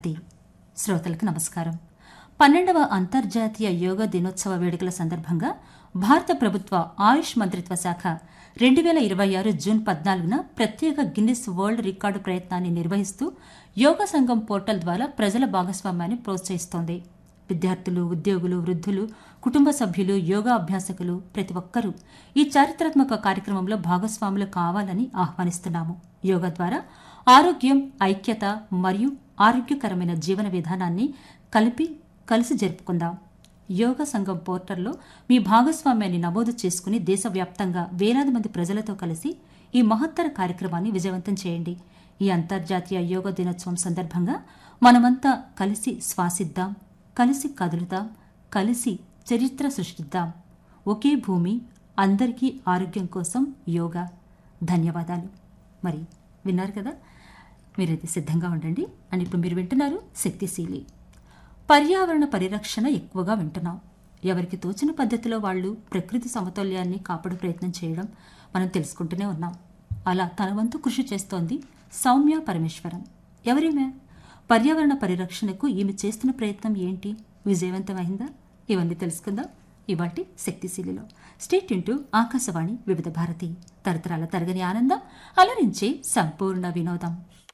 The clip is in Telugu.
శక్తి శ్రోతలకు నమస్కారం పన్నెండవ అంతర్జాతీయ యోగా దినోత్సవ వేడుకల సందర్భంగా భారత ప్రభుత్వ ఆయుష్ మంత్రిత్వ శాఖ రెండు వేల ఇరవై ఆరు జూన్ పద్నాలుగున ప్రత్యేక గిన్నిస్ వరల్డ్ రికార్డు ప్రయత్నాన్ని నిర్వహిస్తూ యోగా సంఘం పోర్టల్ ద్వారా ప్రజల భాగస్వామ్యాన్ని ప్రోత్సహిస్తోంది విద్యార్థులు ఉద్యోగులు వృద్ధులు కుటుంబ సభ్యులు యోగా అభ్యాసకులు ప్రతి ఒక్కరూ ఈ చారిత్రాత్మక కార్యక్రమంలో భాగస్వాములు కావాలని ఆహ్వానిస్తున్నాము యోగా ద్వారా ఆరోగ్యం ఐక్యత మరియు ఆరోగ్యకరమైన జీవన విధానాన్ని కలిపి కలిసి జరుపుకుందాం యోగా సంఘం పోర్టల్లో మీ భాగస్వామ్యాన్ని నమోదు చేసుకుని దేశవ్యాప్తంగా వేలాది మంది ప్రజలతో కలిసి ఈ మహత్తర కార్యక్రమాన్ని విజయవంతం చేయండి ఈ అంతర్జాతీయ యోగా దినోత్సవం సందర్భంగా మనమంతా కలిసి శ్వాసిద్దాం కలిసి కదులుదాం కలిసి చరిత్ర సృష్టిద్దాం ఒకే భూమి అందరికీ ఆరోగ్యం కోసం యోగా ధన్యవాదాలు మరి విన్నారు కదా మీరైతే సిద్ధంగా ఉండండి అని ఇప్పుడు మీరు వింటున్నారు శక్తిశీలి పర్యావరణ పరిరక్షణ ఎక్కువగా వింటున్నాం ఎవరికి తోచిన పద్ధతిలో వాళ్ళు ప్రకృతి సమతుల్యాన్ని కాపాడు ప్రయత్నం చేయడం మనం తెలుసుకుంటూనే ఉన్నాం అలా తన వంతు కృషి చేస్తోంది సౌమ్య పరమేశ్వరం ఎవరిమే పర్యావరణ పరిరక్షణకు ఈమె చేస్తున్న ప్రయత్నం ఏంటి విజయవంతమైందా ఇవన్నీ తెలుసుకుందాం ఇవాటి శక్తిశీలిలో స్టేట్ ఇంటూ ఆకాశవాణి వివిధ భారతి తరతరాల తరగని ఆనందం అలరించే సంపూర్ణ వినోదం